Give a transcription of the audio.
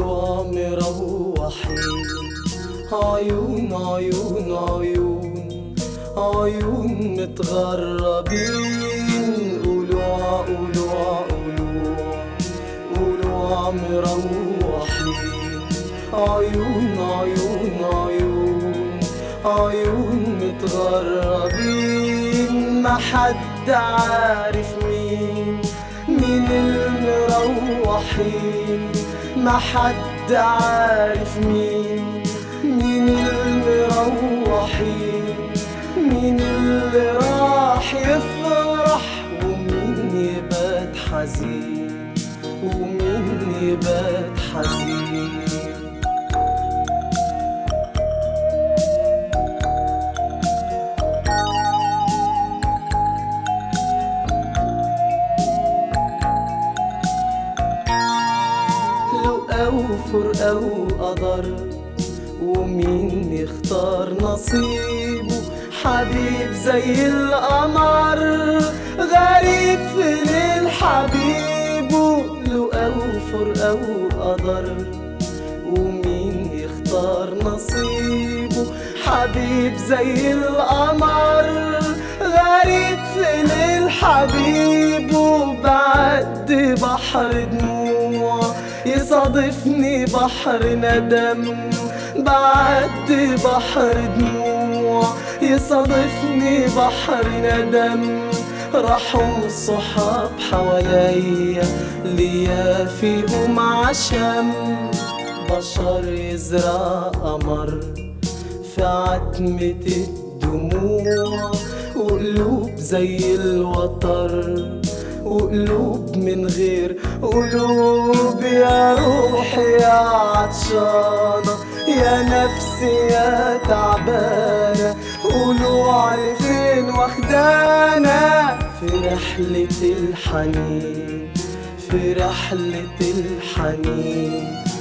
قولوا مروحين عيون عيون عيون عيون متغربين قولوا قولوا قولوا قولوا مروحين عيون عيون عيون عيون متغربين ما حد عارف مين مين المروحين ما حد عارف مين مين المروحين مين اللي راح يفرح ومين يبات حزين ومين يبات حزين لقى وفرقة وقدر ومين يختار نصيبه حبيب زي القمر غريب في ليل حبيبه لقى وفرقة وقدر ومين يختار نصيبه حبيب زي القمر غريب في ليل حبيبه بعد بحر دموع يصادفني بحر ندم بعد بحر دموع يصادفني بحر ندم راحوا الصحاب حواليا ليا فيهم عشم بشر يزرع قمر في عتمة الدموع وقلوب زي الوتر وقلوب من غير قلوب يا روحي يا عطشانة يا نفسي يا تعبانة قولوا علي فين واخدانا في رحلة الحنين في رحلة الحنين